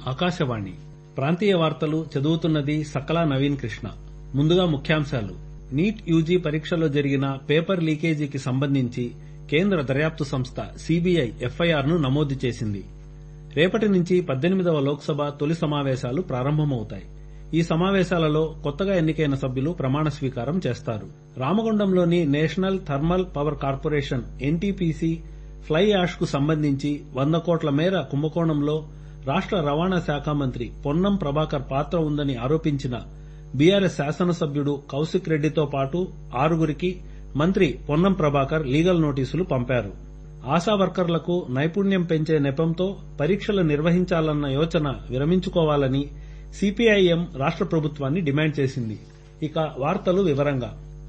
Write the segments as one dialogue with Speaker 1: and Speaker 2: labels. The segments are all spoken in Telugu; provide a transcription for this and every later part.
Speaker 1: ఆకాశవాణి ప్రాంతీయ వార్తలు చదువుతున్నది సకలా నవీన్ కృష్ణ ముందుగా ముఖ్యాంశాలు నీట్ యూజీ పరీక్షలో జరిగిన పేపర్ లీకేజీకి సంబంధించి కేంద్ర దర్యాప్తు సంస్థ సీబీఐ ఎఫ్ఐఆర్ను నమోదు చేసింది రేపటి నుంచి పద్దెనిమిదవ లోక్సభ తొలి సమావేశాలు ప్రారంభమవుతాయి ఈ సమావేశాలలో కొత్తగా ఎన్నికైన సభ్యులు ప్రమాణ స్వీకారం చేస్తారు రామగుండంలోని national thermal power corporation NTPC fly ash కు సంబంధించి వంద కోట్ల మేర కుంభకోణంలో రాష్ట రవాణా శాఖ మంత్రి పొన్నం ప్రభాకర్ పాత్ర ఉందని ఆరోపించిన బీఆర్ఎస్ శాసనసభ్యుడు కౌశిక్ రెడ్డితో పాటు ఆరుగురికి మంత్రి పొన్నం ప్రభాకర్ లీగల్ నోటీసులు పంపారు ఆశా వర్కర్లకు నైపుణ్యం పెంచే నెపంతో పరీక్షలు నిర్వహించాలన్న యోచన విరమించుకోవాలని సిపిఐఎం రాష్ట ప్రభుత్వాన్ని డిమాండ్ చేసింది ఇక వార్తలు వివరంగా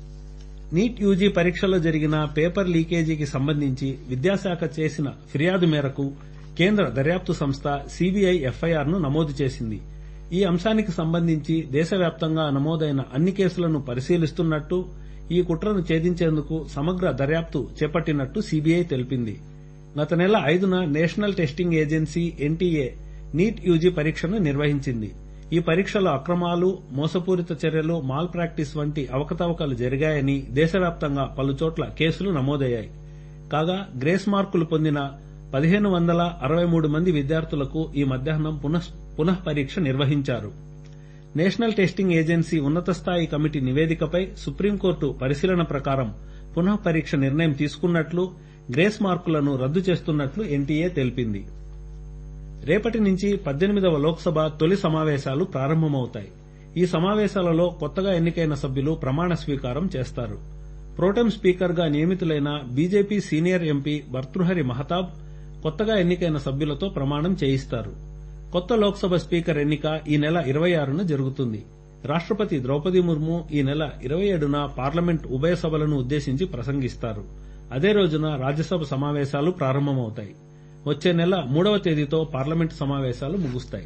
Speaker 1: నీట్ యూజీ పరీక్షలో జరిగిన పేపర్ లీకేజీకి సంబంధించి విద్యాశాఖ చేసిన ఫిర్యాదు మేరకు కేంద్ర దర్యాప్తు సంస్థ సీబీఐ ఎఫ్ఐఆర్ను నమోదు చేసింది ఈ అంశానికి సంబంధించి దేశవ్యాప్తంగా నమోదైన అన్ని కేసులను పరిశీలిస్తున్నట్టు ఈ కుట్రను ఛేదించేందుకు సమగ్ర దర్యాప్తు చేపట్టినట్టు సీబీఐ తెలిపింది గత నెల ఐదున national testing agency NTA NEET UG పరీక్షను నిర్వహించింది ఈ పరీక్షలో అక్రమాలు మోసపూరిత చర్యలు మాల్ ప్రాక్టీస్ వంటి అవకతవకలు జరిగాయని దేశవ్యాప్తంగా పలుచోట్ల కేసులు నమోదయ్యాయి కాగా గ్రేస్ మార్కులు పొందిన పదిహేను వందల అరవై మూడు మంది విద్యార్థులకు ఈ మధ్యాహ్నం పునః పరీక్ష నిర్వహించారు నేషనల్ టెస్టింగ్ ఏజెన్సీ ఉన్నత స్థాయి కమిటీ నివేదికపై సుప్రీంకోర్టు పరిశీలన ప్రకారం పునః పరీక్ష నిర్ణయం తీసుకున్నట్లు గ్రేస్ మార్కులను రద్దు చేస్తున్నట్లు ఎన్టీఏ తెలిపింది రేపటి నుంచి పద్దెనిమిదవ లోక్సభ తొలి సమావేశాలు ప్రారంభమవుతాయి ఈ సమావేశాలలో కొత్తగా ఎన్నికైన సభ్యులు ప్రమాణ స్వీకారం చేస్తారు ప్రోటెం స్పీకర్గా నియమితులైన BJP senior MP Bhartruhari Mahtab కొత్తగా ఎన్నికైన సభ్యులతో ప్రమాణం చేయిస్తారు కొత్త లోక్సభ స్పీకర్ ఎన్నిక ఈ నెల ఇరవై ఆరున జరుగుతుంది రాష్టపతి ద్రౌపది ముర్ము ఈ నెల ఇరవై ఏడున పార్లమెంట్ ఉభయ సభలను ఉద్దేశించి ప్రసంగిస్తారు అదే రోజున రాజ్యసభ సమావేశాలు ప్రారంభమవుతాయి వచ్చే నెల మూడవ తేదీతో పార్లమెంటు సమావేశాలు ముగుస్తాయి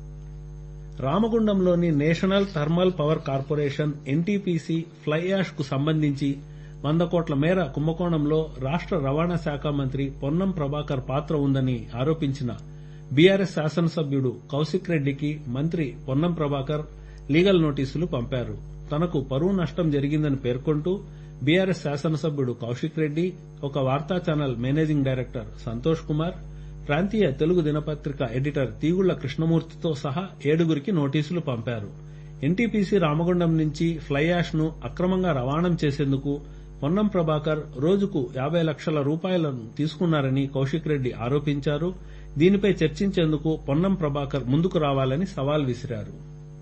Speaker 1: రామగుండంలోని national thermal power corporation NTPC fly ash కు సంబంధించి వంద కోట్ల మేర కుంభకోణంలో రాష్ట రవాణా శాఖ మంత్రి పొన్నం ప్రభాకర్ పాత్ర ఉందని ఆరోపించిన బీఆర్ఎస్ శాసనసభ్యుడు కౌశిక్ రెడ్డికి మంత్రి పొన్నం ప్రభాకర్ లీగల్ నోటీసులు పంపారు తనకు పరువు నష్టం జరిగిందని పేర్కొంటూ బీఆర్ఎస్ శాసనసభ్యుడు కౌశిక్ రెడ్డి ఒక వార్తా channel managing director Santosh Kumar ప్రాంతీయ తెలుగు దినపత్రిక ఎడిటర్ తీగుళ్ల కృష్ణమూర్తితో సహా ఏడుగురికి నోటీసులు పంపారు ఎన్టీపీసీ రామగుండం నుంచి ఫ్లై యాష్ ను అక్రమంగా రవాణం చేసేందుకు పొన్నం ప్రభాకర్ రోజుకు యాబై లక్షల రూపాయలను తీసుకున్నారని కౌశిక్ రెడ్డి ఆరోపించారు దీనిపై చర్చించేందుకు పొన్నం ప్రభాకర్ ముందుకు రావాలని సవాల్ విసిరారు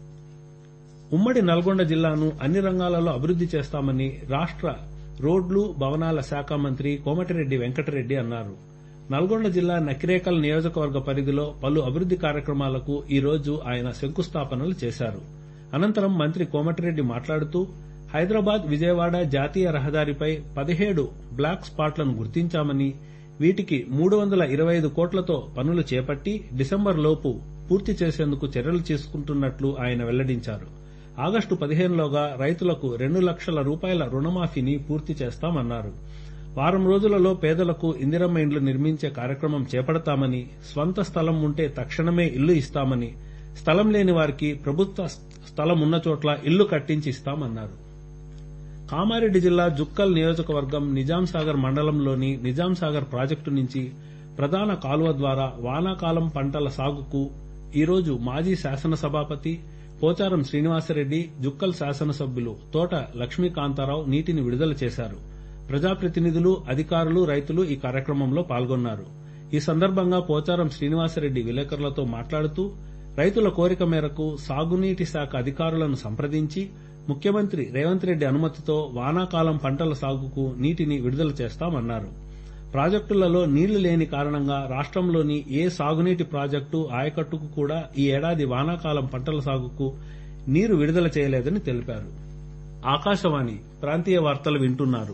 Speaker 1: ఉమ్మడి నల్గొండ జిల్లాను అన్ని రంగాలలో అభివృద్ది చేస్తామని రాష్ట రోడ్లు భవనాల శాఖ మంత్రి కోమటిరెడ్డి వెంకటరెడ్డి అన్నారు నల్గొండ జిల్లా నకిరేకల్ నియోజకవర్గ పరిధిలో పలు అభివృద్ది కార్యక్రమాలకు ఈ రోజు ఆయన శంకుస్థాపనలు చేశారు అనంతరం మంత్రి కోమటిరెడ్డి మాట్లాడుతూ హైదరాబాద్ విజయవాడ జాతీయ రహదారిపై పదిహేడు బ్లాక్ స్పాట్లను గుర్తించామని వీటికి మూడు వందల ఇరవై ఐదు కోట్లతో పనులు చేపట్టి డిసెంబర్ లోపు పూర్తి చేసేందుకు చర్యలు తీసుకుంటున్నట్లు ఆయన వెల్లడించారు ఆగస్టు పదిహేనులోగా రైతులకు రెండు లక్షల రూపాయల రుణమాఫీని పూర్తి చేస్తామన్నారు వారం రోజులలో పేదలకు ఇందిరమ్మ ఇండ్లు నిర్మించే కార్యక్రమం చేపడతామని స్వంత స్థలం ఉంటే తక్షణమే ఇల్లు ఇస్తామని స్థలం లేని వారికి ప్రభుత్వ స్థలం ఉన్న చోట్ల ఇల్లు కట్టించి ఇస్తామన్నారు కామారెడ్డి జిల్లా జుక్కల్ నియోజకవర్గం నిజాంసాగర్ మండలంలోని నిజాంసాగర్ ప్రాజెక్టు నుంచి ప్రధాన కాలువ ద్వారా వానాకాలం పంటల సాగుకు ఈరోజు మాజీ శాసనసభాపతి పోచారం శ్రీనివాసరెడ్డి జుక్కల్ శాసనసభ్యులు తోట లక్ష్మీకాంతారావు నీటిని విడుదల చేశారు ప్రజాప్రతినిధులు అధికారులు రైతులు ఈ కార్యక్రమంలో పాల్గొన్నారు ఈ సందర్భంగా పోచారం శ్రీనివాసరెడ్డి విలేకరులతో మాట్లాడుతూ రైతుల కోరిక మేరకు సాగునీటి శాఖ అధికారులను సంప్రదించి ముఖ్యమంత్రి రేవంత్ రెడ్డి అనుమతితో వానాకాలం పంటల సాగుకు నీటిని విడుదల చేస్తామన్నారు ప్రాజెక్టులలో నీళ్లు లేని కారణంగా రాష్టంలోని ఏ సాగునీటి ప్రాజెక్టు ఆయకట్టుకు కూడా ఈ ఏడాది వానాకాలం పంటల సాగుకు నీరు విడుదల చేయలేదని తెలిపారు ఆకాశవాణి ప్రాంతీయ వార్తలు వింటున్నారు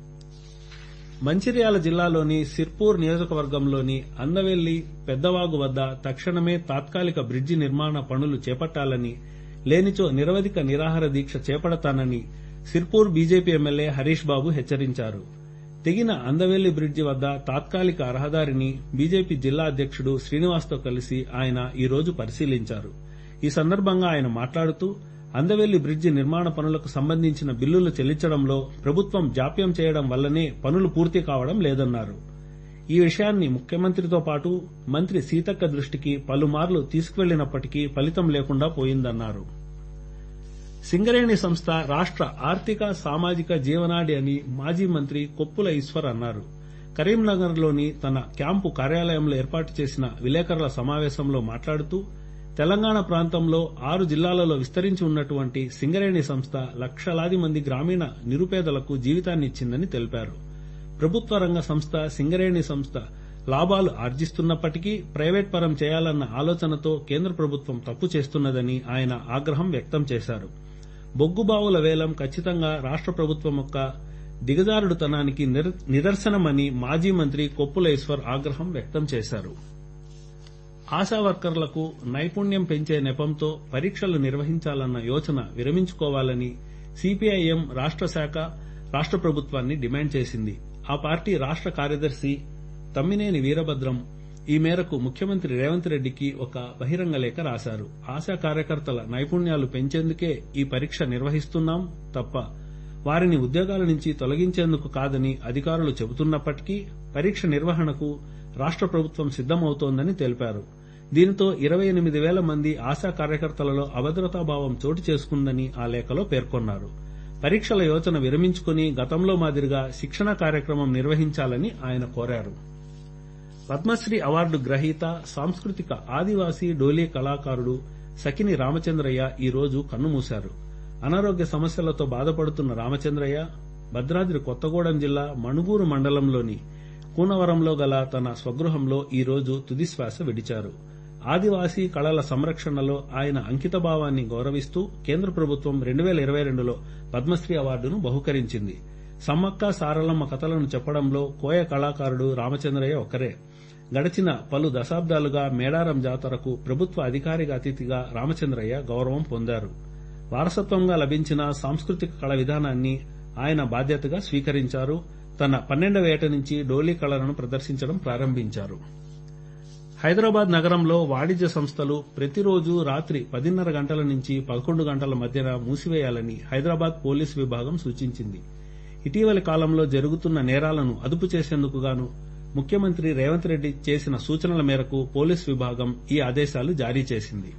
Speaker 1: మంచిర్యాల జిల్లాలోని సిర్పూర్ నియోజకవర్గంలోని అందవెల్లి పెద్దవాగు వద్ద తక్షణమే తాత్కాలిక బ్రిడ్జి నిర్మాణ పనులు చేపట్టాలని లేనిచో నిరవధిక నిరాహార దీక్ష చేపడతానని సిర్పూర్ బీజేపీ ఎమ్మెల్యే హరీష్ బాబు హెచ్చరించారు తెగిన అందవెల్లి బ్రిడ్జి వద్ద తాత్కాలిక రహదారిని బీజేపీ జిల్లా అధ్యక్షుడు శ్రీనివాస్తో కలిసి ఆయన ఈ రోజు పరిశీలించారు ఈ సందర్భంగా ఆయన మాట్లాడుతూ అందవెల్లి బ్రిడ్జి నిర్మాణ పనులకు సంబంధించిన బిల్లులు చెల్లించడంలో ప్రభుత్వం జాప్యం చేయడం వల్లనే పనులు పూర్తి కావడం లేదన్నారు ఈ విషయాన్ని ముఖ్యమంత్రితో పాటు మంత్రి సీతక్క దృష్టికి పలుమార్లు తీసుకువెళ్లినప్పటికీ ఫలితం లేకుండా పోయిందన్నారు సింగరేణి సంస్థ రాష్ట్ర ఆర్థిక సామాజిక జీవనాడి అని మాజీ మంత్రి కొప్పుల ఈశ్వర్ అన్నారు కరీంనగర్లోని తన క్యాంపు కార్యాలయంలో ఏర్పాటు చేసిన విలేకరుల సమావేశంలో మాట్లాడుతూ తెలంగాణ ప్రాంతంలో ఆరు జిల్లాలలో విస్తరించి ఉన్నటువంటి సింగరేణి సంస్థ లక్షలాది మంది గ్రామీణ నిరుపేదలకు జీవితాన్నిచ్చిందని తెలిపారు ప్రభుత్వ రంగ సంస్థ సింగరేణి సంస్థ లాభాలు ఆర్జిస్తున్నప్పటికీ ప్రైవేట్ పరం చేయాలన్న ఆలోచనతో కేంద్ర ప్రభుత్వం తప్పు చేస్తున్నదని ఆయన ఆగ్రహం వ్యక్తం చేశారు బొగ్గుబావుల వేలం ఖచ్చితంగా రాష్ట ప్రభుత్వం యొక్క దిగజారుడుతనానికి నిదర్శనమని మాజీ మంత్రి కొప్పుల ఈశ్వర్ ఆగ్రహం వ్యక్తం చేశారు ఆశా వర్కర్లకు నైపుణ్యం పెంచే నెపంతో పరీక్షలు నిర్వహించాలన్న యోచన విరమించుకోవాలని సిపిఐఎం రాష్ట శాఖ రాష్ట ప్రభుత్వాన్ని డిమాండ్ చేసింది ఆ పార్టీ రాష్ట కార్యదర్శి తమ్మినేని వీరభద్రం ఈ మేరకు ముఖ్యమంత్రి రేవంత్ రెడ్డికి ఒక బహిరంగ లేఖ రాశారు ఆశా కార్యకర్తల నైపుణ్యాలు పెంచేందుకే ఈ పరీక్ష నిర్వహిస్తున్నాం తప్ప వారిని ఉద్యోగాల నుంచి తొలగించేందుకు కాదని అధికారులు చెబుతున్నప్పటికీ పరీక్ష నిర్వహణకు రాష్ట ప్రభుత్వం సిద్దమవుతోందని తెలిపారు దీనితో ఇరవై ఎనిమిది వేల మంది ఆశా కార్యకర్తలలో అభద్రతాభావం చోటు చేసుకుందని ఆ లేఖలో పేర్కొన్నారు పరీక్షల యోచన విరమించుకుని గతంలో మాదిరిగా శిక్షణ కార్యక్రమం నిర్వహించాలని ఆయన కోరారు పద్మశ్రీ అవార్డు గ్రహీత సాంస్కృతిక ఆదివాసీ డోలీ కళాకారుడు సకిని రామచంద్రయ్య ఈ రోజు కన్నుమూశారు అనారోగ్య సమస్యలతో బాధపడుతున్న రామచంద్రయ్య భద్రాద్రి కొత్తగూడెం జిల్లా మణుగూరు మండలంలోని కూనవరంలో గల తన స్వగృహంలో ఈ రోజు తుదిశ్వాస విడిచారు ఆదివాసీ కళల సంరక్షణలో ఆయన అంకితభావాన్ని గౌరవిస్తూ కేంద్ర ప్రభుత్వం రెండు వేల ఇరవై రెండులో పద్మశ్రీ అవార్డును బహుకరించింది సమ్మక్క సారలమ్మ కథలను చెప్పడంలో కోయ కళాకారుడు రామచంద్రయ్య ఒక్కరే గడిచిన పలు దశాబ్దాలుగా మేడారం జాతరకు ప్రభుత్వ అధికారిక అతిథిగా రామచంద్రయ్య గౌరవం పొందారు వారసత్వంగా లభించిన సాంస్కృతిక కళ విధానాన్ని ఆయన బాధ్యతగా స్వీకరించారు తన పన్నెండవ ఏట నుంచి డోలీ కళలను ప్రదర్శించడం ప్రారంభించారు హైదరాబాద్ నగరంలో వాణిజ్య సంస్థలు ప్రతిరోజు రాత్రి పదిన్నర గంటల నుంచి పదకొండు గంటల మధ్యన మూసివేయాలని హైదరాబాద్ పోలీసు విభాగం సూచించింది ఇటీవలి కాలంలో జరుగుతున్న నేరాలను అదుపు చేసేందుకు గాను ముఖ్యమంత్రి రేవంత్ రెడ్డి చేసిన సూచనల మేరకు పోలీసు విభాగం ఈ ఆదేశాలు జారీ చేసింది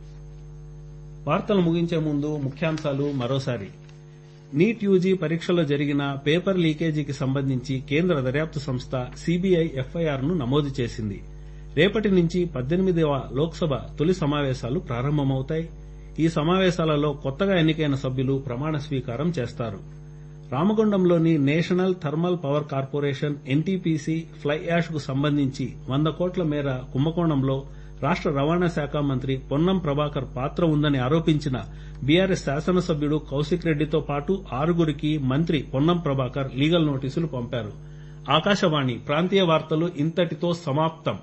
Speaker 1: వార్తలు ముగించే ముందు ముఖ్యాంశాలు మరోసారి నీట్ యూజీ పరీక్షలో జరిగిన పేపర్ లీకేజీకి సంబంధించి కేంద్ర దర్యాప్తు సంస్థ సీబీఐ ఎఫ్ఐఆర్ ను నమోదు చేసింది రేపటి నుంచి పద్దెనిమిదవ లోక్సభ తొలి సమావేశాలు ప్రారంభమవుతాయి ఈ సమావేశాలలో కొత్తగా ఎన్నికైన సభ్యులు ప్రమాణ స్వీకారం చేస్తారు రామగుండంలోని national thermal power corporation NTPC fly ash కు సంబంధించి వంద కోట్ల మేర కుంభకోణంలో రాష్ట రవాణా శాఖ మంత్రి పొన్నం ప్రభాకర్ పాత్ర ఉందని ఆరోపించిన బీఆర్ఎస్ శాసనసభ్యుడు కౌశిక్ రెడ్డితో పాటు ఆరుగురికి మంత్రి పొన్నం ప్రభాకర్ లీగల్ నోటీసులు పంపారు ఆకాశవాణి ప్రాంతీయ వార్తలు ఇంతటితో సమాప్తం